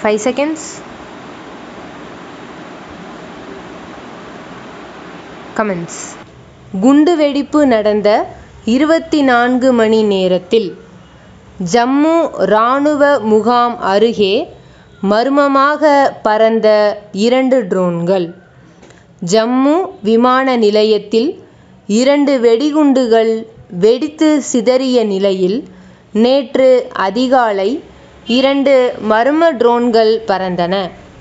five seconds comments குண்டுவெடிப்பு நடந்த இருபத்தி நான்கு மணி நேரத்தில் ஜம்மு இராணுவ முகாம் அருகே மர்மமாக பறந்த இரண்டு ட்ரோன்கள் ஜம்மு விமான நிலையத்தில் இரண்டு வெடிகுண்டுகள் வெடித்து சிதறிய நிலையில் நேற்று அதிகாலை இரண்டு மர்ம ட்ரோன்கள் பறந்தன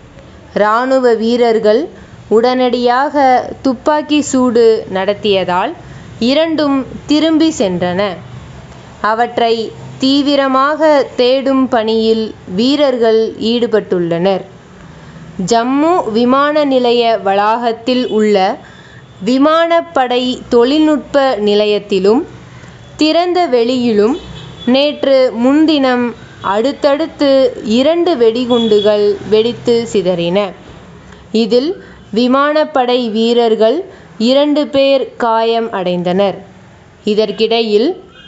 இராணுவ வீரர்கள் உடனடியாக துப்பாக்கி சூடு நடத்தியதால் இரண்டும் திரும்பி சென்றன அவற்றை தீவிரமாக தேடும் பணியில் வீரர்கள் ஈடுபட்டுள்ளனர் ஜம்மு விமான நிலைய வளாகத்தில் உள்ள விமானப்படை தொழில்நுட்ப நிலையத்திலும் திறந்த வெளியிலும் நேற்று முன்தினம் அடுத்தடுத்து இரண்டு வெடிகுண்டுகள் வெடித்து சிதறின இதில் விமானப்படை வீரர்கள் இரண்டு பேர் காயம் அடைந்தனர் இதற்கிடையில்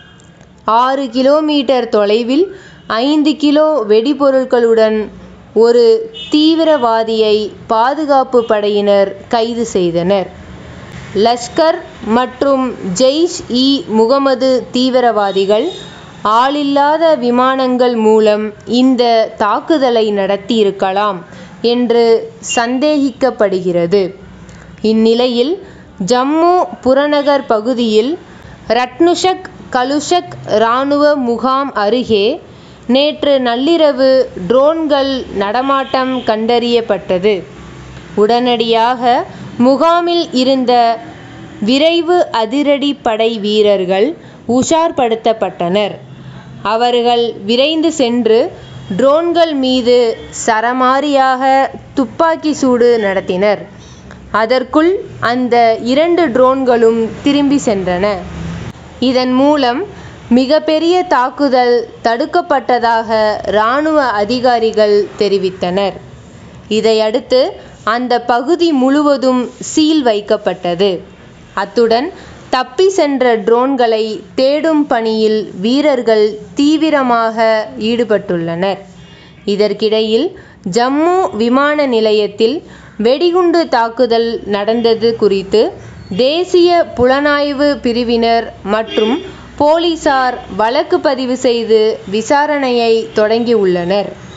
ஆறு கிலோமீட்டர் தொலைவில் ஐந்து கிலோ வெடிபொருட்களுடன் ஒரு தீவிரவாதியை பாதுகாப்பு படையினர் கைது செய்தனர் லஷ்கர் மற்றும் ஜெய்ஷ் இ முகமது தீவிரவாதிகள் ஆளில்லாத விமானங்கள் மூலம் இந்த தாக்குதலை நடத்தியிருக்கலாம் என்று சந்தேகிக்கப்படுகிறது இந்நிலையில் ஜம்மு புறநகர் பகுதியில் ரட்னுஷக் கலுஷக் இராணுவ முகாம் அருகே நேற்று நள்ளிரவு ட்ரோன்கள் நடமாட்டம் கண்டறியப்பட்டது உடனடியாக முகாமில் இருந்த விரைவு அதிரடி படை வீரர்கள் உஷார்படுத்தப்பட்டனர் அவர்கள் விரைந்து சென்று ட்ரோன்கள் மீது சரமாரியாக துப்பாக்கி சூடு நடத்தினர் அதற்குள் அந்த இரண்டு ட்ரோன்களும் திரும்பி சென்றன இதன் மூலம் மிகப்பெரிய தாக்குதல் தடுக்கப்பட்டதாக இராணுவ அதிகாரிகள் தெரிவித்தனர் இதையடுத்து அந்த பகுதி முழுவதும் சீல் வைக்கப்பட்டது அத்துடன் தப்பி சென்ற ட்ரோன்களை தேடும் பணியில் வீரர்கள் தீவிரமாக ஈடுபட்டுள்ளனர் இதற்கிடையில் ஜம்மு விமான நிலையத்தில் வெடிகுண்டு தாக்குதல் நடந்தது குறித்து தேசிய புலனாய்வு பிரிவினர் மற்றும் போலீசார் வழக்கு பதிவு செய்து விசாரணையை தொடங்கியுள்ளனர்